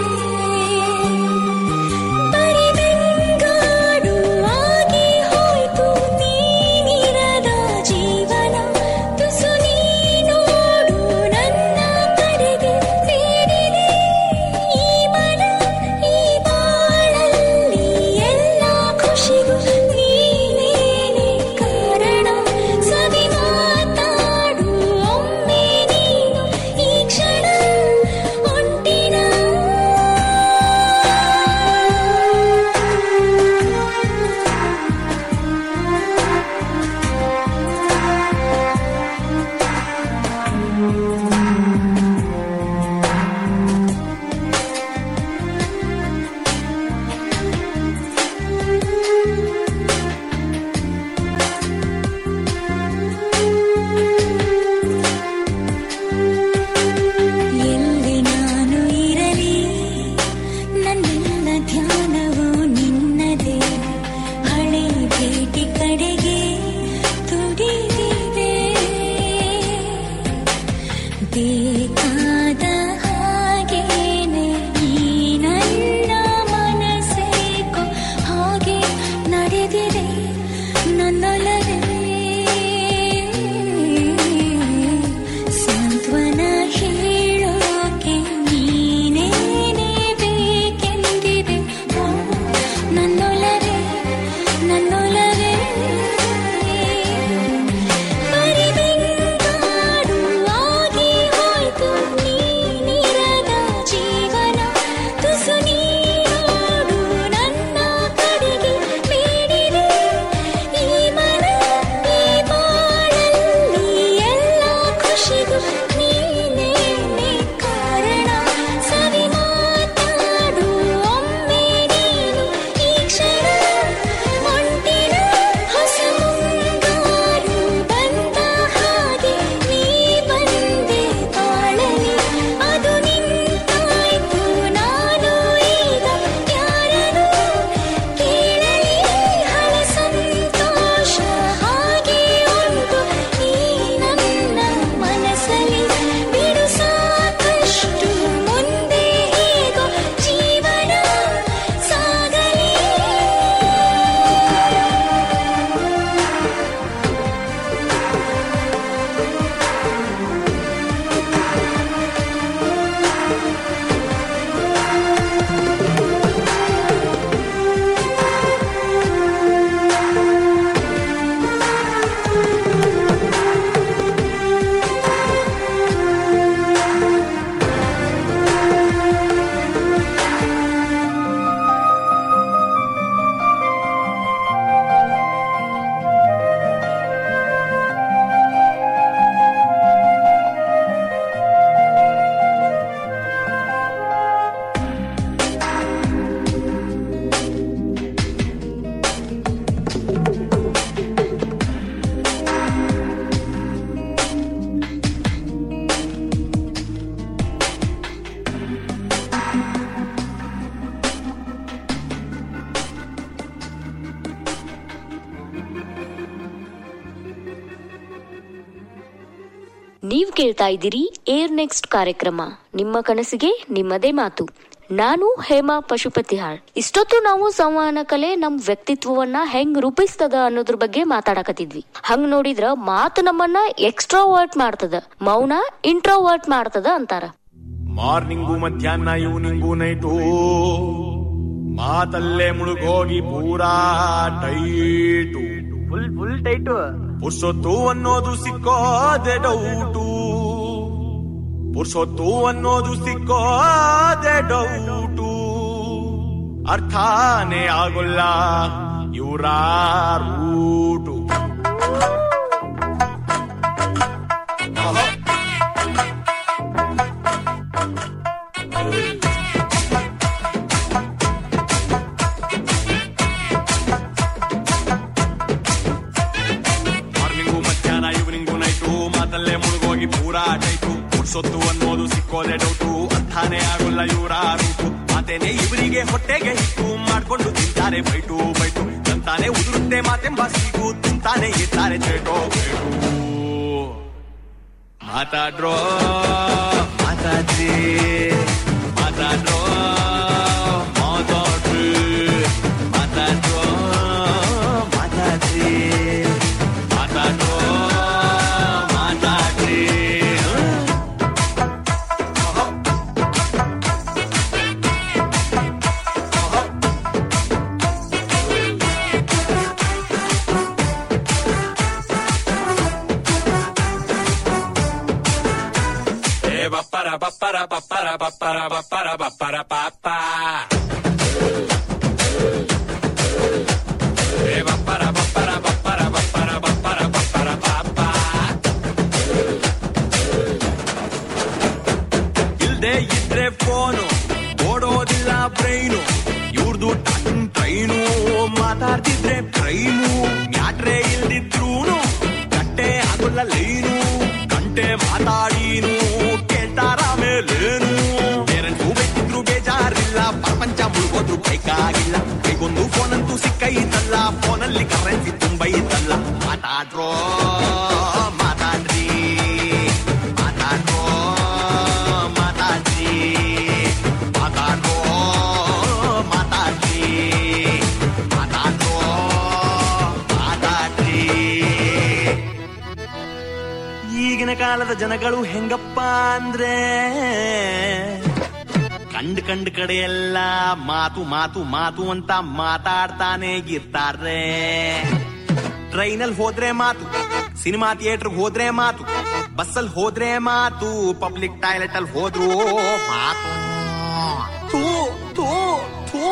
ಬರಿಬೆಂಗಾಡು ಆಗಿ ಹೋಯ್ತು ನೀನಿರದ ಜೀವನ ತುಸು ನೀನೋಡು ನನ್ನ ಕಡೆಗೆ ಸೇರಿದೆ ಈ ಮನ ಈ ಬಾಳಲ್ಲಿ ಎಲ್ಲ ಖುಷಿಗೂ ನೀನೇನೆ ಕಾರಣ ಸವಿ ಮಾತಾಡು ಒಮ್ಮೆ ನೀನು ಈ ಕ್ಷಣ ಒಂಟಿನ ಎಲ್ಲಿ ನಾನು ಇರಲಿ ನನ್ನೆಲ್ಲ ಧ್ಯಾನವು ನಿನ್ನದೇ ಹಳೆ ಭೇಟಿ ಕಡೆಗೆ ತುಡಿದಿದೆ ಬೇಕಾದ ಹಾಗೇನೆ ಈ ನನ್ನ ಮನಸ್ಸೇಕೋ ಹಾಗೆ ನಡೆದಿದೆ ನನ್ನೊಲವೇ ಸಾಂತ್ವನ ಹೇಳೋಕೆ ನೀನೇನೇ ಬೇಕೆಂದಿದೆ ಓ, ನನ್ನೊಲವೇ ನನ್ನೊಲವೇ ಬರಿಬೆಂಗಾಡು ಆಗಿ ಹೋಯ್ತು ನೀ ನೀವ್ ಕೇಳ್ತಾ ಇದ್ದೀರಿ ಏರ್ ನೆಕ್ಸ್ಟ್ ಕಾರ್ಯಕ್ರಮ ನಿಮ್ಮ ಕನಸಿಗೆ ನಿಮ್ಮದೇ ಮಾತು ನಾನು ಹೇಮಾ ಪಶುಪತಿಹಾಳ್ ಇಷ್ಟೊತ್ತು ನಾವು ಸಂವಹನ ಕಲೆ ನಮ್ ವ್ಯಕ್ತಿತ್ವವನ್ನ ಹೆಂಗ್ ರೂಪಿಸ್ತದ ಅನ್ನೋದ್ರ ಬಗ್ಗೆ ಮಾತಾಡಕತ್ತಿದ್ವಿ ಹಂಗ್ ನೋಡಿದ್ರ ಮಾತು ನಮ್ಮನ್ನ ಎಕ್ಸ್ಟ್ರೋವರ್ಟ್ ಮಾಡ್ತದ ಮೌನ ಇಂಟ್ರೋವರ್ಟ್ ಮಾಡ್ತದ ಅಂತಾರ ಮಾರ್ನಿಂಗು ಮಧ್ಯಾಹ್ನ ಈವ್ನಿಂಗು ನೈಟು ಮಾತಲ್ಲೇ ಮುಳುಗೋಗಿ ಪೂರಾ ಟೈಟು ಫುಲ್ ಫುಲ್ ಟೈಟು ಪುರ್ಸೊತ್ತು ಅನ್ನೋದು ಸಿಕ್ಕೋದೆ ಡೌಟು ಪುರ್ಸೊತ್ತು ಅನ್ನೋದು ಸಿಕ್ಕೋದೆ ಡೌಟು ಅರ್ಥಾನೇ ಆಗೋಲ್ಲ ಇವರ ರೂಟು ಮಾರ್ನಿಂಗು ಮಧ್ಯಾಹ್ನ ಈವ್ನಿಂಗು ನೈಟು ಮಾತಲ್ಲೇ ಮುಳುಗೋಗಿ ಪೂರಾ ಟೈಟು ಪುರ್ಸೊತ್ತು ಅನ್ನೋದು ಸಿಕ್ಕೋದೆ ಡೌಟು ಅರ್ಥಾನೇ ಆಗೋಲ್ಲ ಇವರ ರೂಟು ಮಾತೇನೆ ಇವರಿಗೆ ಹೊಟ್ಟೆಗೆ ಹಿಟ್ಟು ಮಾಡ್ಕೊಂಡು ತಿಂತಾರೆ ಬೈಟು ಬೈಟು ತಂತಾನೆ ಉದುರುತ್ತೆ ಮಾತೆಂಬ ಸಿಗು ತಿಂತಾನೆ ಇರ್ತಾರೆ ಚೇಟೋ ಬೇಟು ಮಾತಾಡ್ರೋ ಮಾತಾಡ್ರಿ ಮಾತಾಡ್ರೋ ಮಾತಾಡ್ರಿ ಮಾತಾಡ್ರೋ ಮಾತಾಡ್ರಿ ಮಾತಾಡ್ರೋ ಮಾತಾಡ್ರಿ ಏ ಬಪ್ಪರ ಬಪ್ಪರ ಬಪ್ಪರ ಬಪ್ಪರ ಬಪ್ಪರ ಬಪ್ಪರ ಪಾಪ ಏ ಬಪ್ಪರ ಬಪ್ಪರ ಬಪ್ಪರ ಬಪ್ಪರ ಬಪ್ಪರ ಬಪ್ಪರ ಪಾಪ ಇಲ್ದೆ ಇದ್ರೆ ಫೋನು ಓಡೋದಿಲ್ಲ ಬ್ರೈನು ಇವ್ರದು ಟನ್ ಟ್ರೈನು ಮಾತಾಡ್ತಿದ್ರೆ ಕ್ರೈಮು ಮ್ಯಾಟ್ರೆ ಇಲ್ದಿದ್ರೂನು ಕಟ್ಟೆ ಆಗೋಲ್ಲ ಲೈನು ಗಂಟೆ ಮಾತಾಡೀನು ಕೇಳ್ತಾರ ಮೇಲೇನು ಪೇರೆಂಟ್ಸು ಬೇಕಿದ್ರು ಬೇಜಾರಿಲ್ಲ ಪ್ರಪಂಚ ಮುಳುಗೋದ್ರು ಬೇಕಾಗಿಲ್ಲ ಕೈಗೊಂದು ಫೋನ್ ಅಂತೂ ಸಿಕ್ಕೈತಲ್ಲ ಫೋನಲ್ಲಿ ಕರೆನ್ಸಿ ತುಂಬೈತಲ್ಲ ಮಾತಾಡ್ರೋ ಮಾತಾಡ್ರಿ ಮಾತಾಡ್ರೋ ಮಾತಾಡ್ರಿ ಮಾತಾಡ್ರೋ ಮಾತಾಡ್ರಿ ಮಾತಾಡ್ರೋ ಮಾತಾಡ್ರಿ ಈಗಿನ ಕಾಲದ ಜನಗಳು ಹೆಂಗಪ್ಪ ಅಂದ್ರೆ ಕಂಡ್ ಕಂಡ್ ಕಡೆ ಎಲ್ಲ ಮಾತು ಮಾತು ಮಾತು ಅಂತ ಮಾತಾಡ್ತಾನೆ ಇರ್ತಾರೆ ಟ್ರೈನಲ್ಲಿ ಹೋದ್ರೆ ಮಾತು ಸಿನಿಮಾ ಥಿಯೇಟರ್ ಹೋದ್ರೆ ಮಾತು ಬಸ್ಸಲ್ಲಿ ಹೋದ್ರೆ ಮಾತು ಪಬ್ಲಿಕ್ ಟಾಯ್ಲೆಟ್ ಅಲ್ಲಿ ಹೋದ್ರು ಮಾತು ಥೂ ಥೂ ಥೂ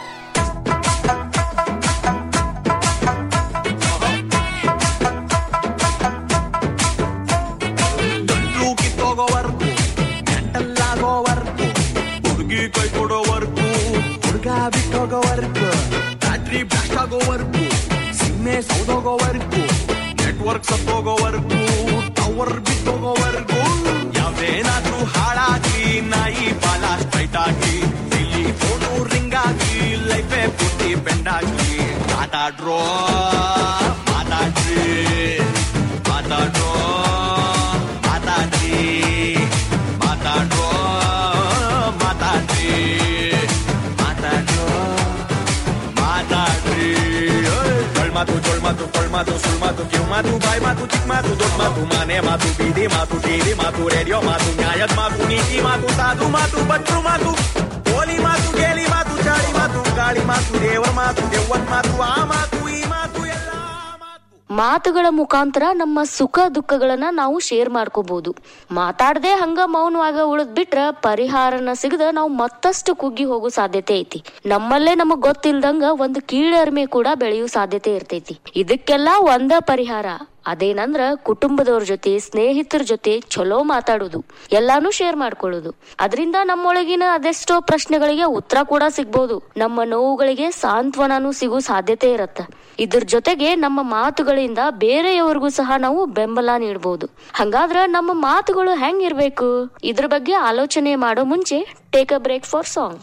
ಗಂಟ್ಲು ಕಿತ್ತೋಗೋವರ್ಗು ಗಂಟಲ್ಲಾಗೋವರ್ಗು ಹುಡುಗಿ ಕೈ ಕೊಡೋವರ್ಗು ಹುಡುಗ ಬಿಟ್ಟೋಗೋವರ್ಗು ಬ್ಯಾಟ್ರಿ ಬ್ಲಾಸ್ಟ್ ಆಗೋವರ್ಗು ಸಿಮ್ಮೆ ಸೌದೋಗೋವರ್ಗು ನೆಟ್ವರ್ಕ್ ಸತ್ತೋಗೋವರ್ಗು ಟವರ್ ಬಿಟ್ಟೋಗೋವರ್ಗು ಯಾವ್ದೇನಾದ್ರೂ ಹಾಳಾಗಿ ನಾಯಿ ಬಾಲ ಸ್ಟ್ರೈಟ್ ಆಗಿ ಇಲ್ಲಿ ಫೋನು ರಿಂಗ್ ಆಗಿ ಲೈಫೇ ಪೂರ್ತಿ ಬೆಂಡಾಗಿ ಮಾತಾಡ್ರೋ ಮಾತಾಡ್ರಿ ಮಾತಾಡ್ರೋ ಮಾತಾಡ್ರಿ ಮಾತಾಡ್ರೋ ಮಾತಾಡ್ರಿ ಮಾತಾಡ್ರೋ ಮಾತಾಡ್ರಿ ಕೊಳ್ ಮಾತು ಜೊಳ್ ಮಾತು ಕೊಳ್ ಮಾತು ಸುಳ್ ಮಾತು ಕಿವ್ ಮಾತು ಬಾಯ್ ಮಾತು ಚಿಕ್ಕ ಮಾತು ದೊಡ್ಡ ಮಾತು ಮನೆ ಮಾತು ಬೀದಿ ಮಾತು ಟಿವಿ ಮಾತು ರೇಡಿಯೋ ಮಾತು ನ್ಯಾಯದ ಮಾತು ನೀತಿ ಮಾತು ಸಾಧು ಮಾತು ಭಟ್ರು ಮಾತು ಕೋಲಿ ಮಾತು ಗೇಲಿ ಮಾತು ಚಾಳಿ ಮಾತು ಗಾಳಿ ಮಾತು ದೇವರ ಮಾತು ದೆವ್ವನ್ ಮಾತು ಆ ಮಾತು ಈ ಮಾತು ಎಲ್ಲ ಮಾತುಗಳ ಮುಖಾಂತರ ನಮ್ಮ ಸುಖ ದುಃಖಗಳನ್ನ ನಾವು ಶೇರ್ ಮಾಡ್ಕೋಬಹುದು ಮಾತಾಡದೆ ಹಂಗ ಮೌನವಾಗ ಉಳಿದ್ ಬಿಟ್ರ ಪರಿಹಾರನ ಸಿಗದ ನಾವು ಮತ್ತಷ್ಟು ಕುಗ್ಗಿ ಹೋಗೋ ಸಾಧ್ಯತೆ ಐತಿ ನಮ್ಮಲ್ಲೇ ನಮಗ್ ಗೊತ್ತಿಲ್ದಂಗ ಒಂದು ಕೀಳರಿಮೆ ಕೂಡ ಬೆಳೆಯೋ ಸಾಧ್ಯತೆ ಇರ್ತೈತಿ ಇದಕ್ಕೆಲ್ಲ ಒಂದ ಪರಿಹಾರ ಅದೇನಂದ್ರ ಕುಟುಂಬದವ್ರ ಜೊತೆ ಸ್ನೇಹಿತರ ಜೊತೆ ಚಲೋ ಮಾತಾಡೋದು ಎಲ್ಲಾನು ಶೇರ್ ಮಾಡ್ಕೊಳ್ಳೋದು ಅದರಿಂದ ನಮ್ಮೊಳಗಿನ ಅದೆಷ್ಟೋ ಪ್ರಶ್ನೆಗಳಿಗೆ ಉತ್ತರ ಕೂಡ ಸಿಗ್ಬೋದು ನಮ್ಮ ನೋವುಗಳಿಗೆ ಸಾಂತ್ವನನೂ ಸಿಗೋ ಸಾಧ್ಯತೆ ಇರತ್ತ ಇದ್ರ ಜೊತೆಗೆ ನಮ್ಮ ಮಾತುಗಳಿಂದ ಬೇರೆಯವರಿಗೂ ಸಹ ನಾವು ಬೆಂಬಲ ನೀಡಬಹುದು ಹಂಗಾದ್ರ ನಮ್ಮ ಮಾತುಗಳು ಹೆಂಗಿರ್ಬೇಕು ಇದ್ರ ಬಗ್ಗೆ ಆಲೋಚನೆ ಮಾಡೋ ಮುಂಚೆ take a break for song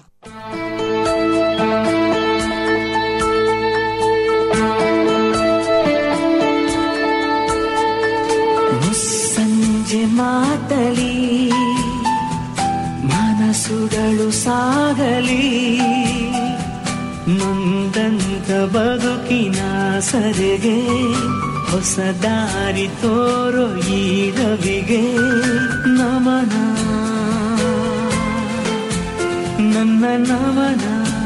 ಮುಸ್ಸಂಜೆ ಸಂಜೆ ಮಾತಲಿ ಮನಸ್ಸುಗಳು ಸಾಗಲಿ ನೊಂದಂತ ಬದುಕಿನ ಸರಿಗೆ ಹೊಸ ದಾರಿ ತೋರೋ ಈ ರವಿಗೆ ನಮನ ನನ್ನ ನಮನ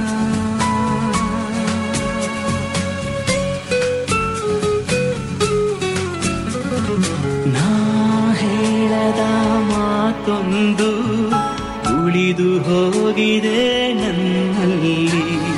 ನಾ ಹೇಳದ ಮಾತೊಂದು ಉಳಿದು ಹೋಗಿದೆ ನನ್ನಲ್ಲಿ